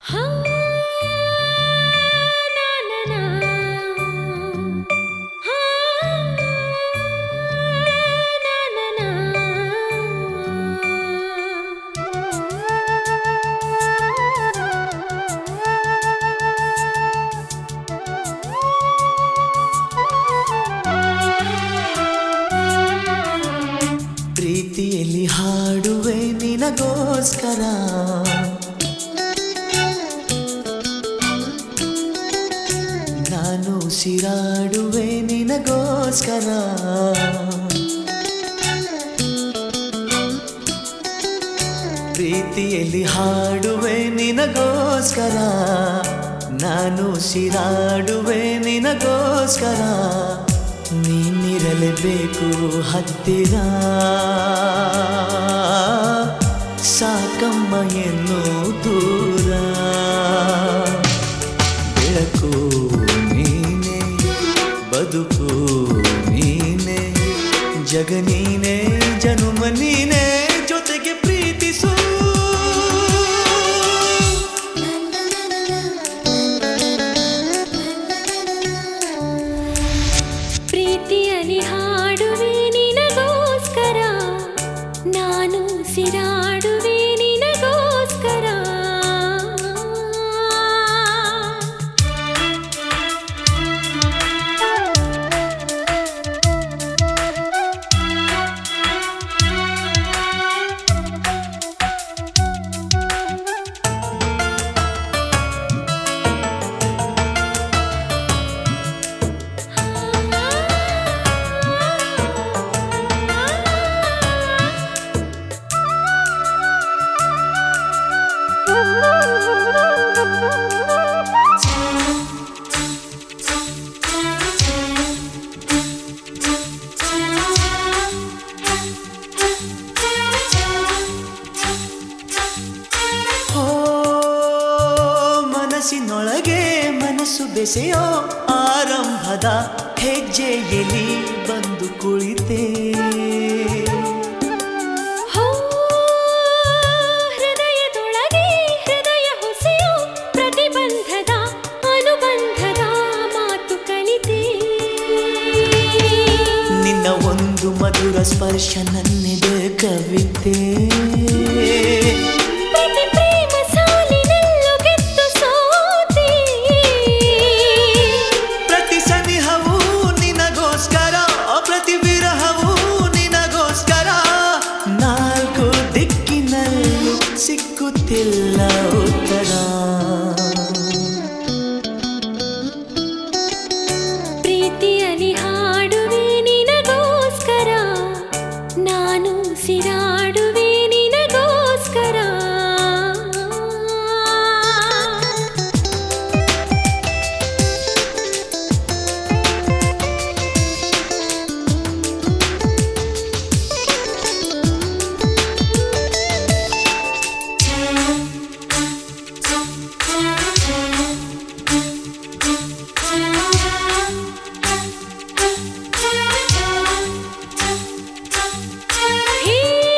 ಪ್ರೀತಿಯಲ್ಲಿ ಹಾಡುವೆ ನಿನಗೋಸ್ಕರ ನಾನು ಸಿರಾಡುವೆ ನಿನಗೋಸ್ಕರ ಪ್ರೀತಿಯಲ್ಲಿ ಹಾಡುವೆ ನಿನಗೋಸ್ಕರ ನಾನು ಸಿರಾಡುವೆ ನಿನಗೋಸ್ಕರ ನೀನಿರಲೇಬೇಕು ಹತ್ತಿರ ಸಾಕಮ್ಮ ಎನ್ನು ದೂರ ಬೆಳಕು ನೀನೆ ಬದುಕು ನೀನೆ ಜಗ ನೀನೆ ಜನುಮ ನೀನೆ ಜೊತೆಗೆ ಪ್ರೀತಿಸು ಪ್ರೀತಿಯಲ್ಲಿ ಹಾಡುವೆ ನಿನಗೋಸ್ಕರ ನಾನು ಸಿರಾಡುವೆ ನಿನಗೋಸ್ಕರ ಹೋ ಮನಸ್ಸಿನೊಳಗೆ ಮನಸ್ಸು ಬೆಸೆಯೋ ಆರಂಭದ ಹೆಜ್ಜೆಯಲ್ಲಿ ಬಂದು ಕುಳಿತೆ ಹೋ ಹೃದಯದೊಳಗೆ ಹೃದಯ ಹೊಸೆಯೋ ಪ್ರತಿಬಂಧದ ಅನುಬಂಧದ ಮಾತು ಕಲಿತೆ ನಿನ್ನ ಒಂದು ಮಧುರ ಸ್ಪರ್ಶ ನನ್ನೆದೆ ಕವಿತೆ ಪ್ರತಿ ಪ್ರೇಮ ಸಾಲಿನಲ್ಲೂ ಗೆದ್ದು ಸೋತೆ ಪ್ರತಿ ಸನಿಹವೂ ನಿನಗೋಸ್ಕರ ಪ್ರತಿ ವಿರಹವೂ ನಿನಗೋಸ್ಕರ ನಾಲ್ಕು ದಿಕ್ಕಿನಲ್ಲೂ ಸಿಕ್ಕುತ್ತಿಲ್ಲ ಉತ್ತರ ಪ್ರೀತಿಯಲ್ಲಿ ಹಾಡುವೆ ನಿನಗೋಸ್ಕರ ನಾನು ಸಿರಾಡುವೆ ನಿನಗೋಸ್ಕರ ಹೇ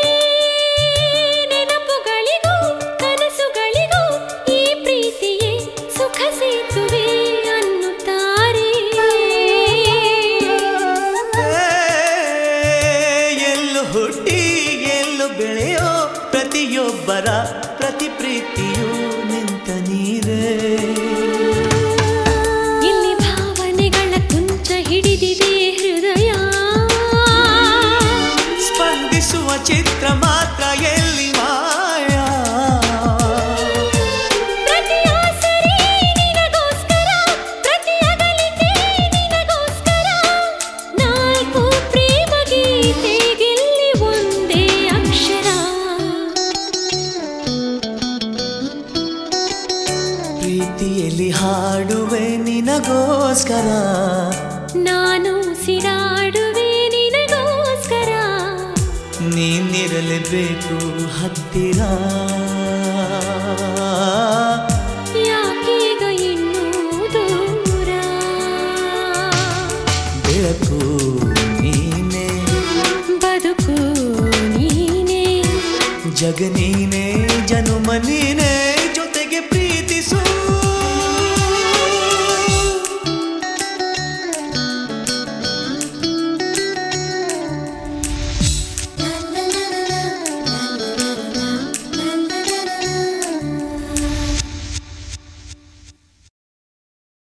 ನೆನಪುಗಳಿಗೂ ಕನಸುಗಳಿಗೂ ಈ ಪ್ರೀತಿಯೇ ಸುಖ ಸೇತುವೆ ಅನ್ನುತ್ತಾರೆ ಎಲ್ಲು ಹುಟ್ಟಿ ಎಲ್ಲು ಬೆಳೆಯೋ ಪ್ರತಿಯೊಬ್ಬರ ಪ್ರತಿ ಪ್ರೀತಿಯೂ ನಿಂತ ನೀರೇ ಇಲ್ಲಿ ಭಾವನೆಗಳ ಕುಂಚ ಹಿಡಿದಿದೆ ಹೃದಯ ಸ್ಪಂದಿಸುವ ಚಿತ್ರ ಮಾತ್ರ ಎಲ್ಲಿ ಮಾಯಾ ಪ್ರತಿ ಆಸರೆ ನಿನಗೋಸ್ಕರ ಪ್ರತಿ ಅಗಲಿಕೆ ನಿನಗೋಸ್ಕರ ನಾಲ್ಕು ಪ್ರೇಮ ಗೀತೆಗೆಲ್ಲಿ ಒಂದೇ ಅಕ್ಷರ ಪ್ರೀತಿಯಲ್ಲಿ ಹಾಡುವೆ ನಿನಗೋಸ್ಕರ ನಾನು ಸಿರಾಡುವೆ ನಿನಗೋಸ್ಕರ ನೀನಿರಲೇಬೇಕು ಹತ್ತಿರ ಯಾಕೀಗ ಇನ್ನೂ ದೂರ ಬೆಳಕು ನೀನೆ ಬದುಕು ನೀನೇ ಜಗ ನೀನೆ ಜನುಮ ನೀನೆ ಜೊತೆಗೆ ಪ್ರೀತಿ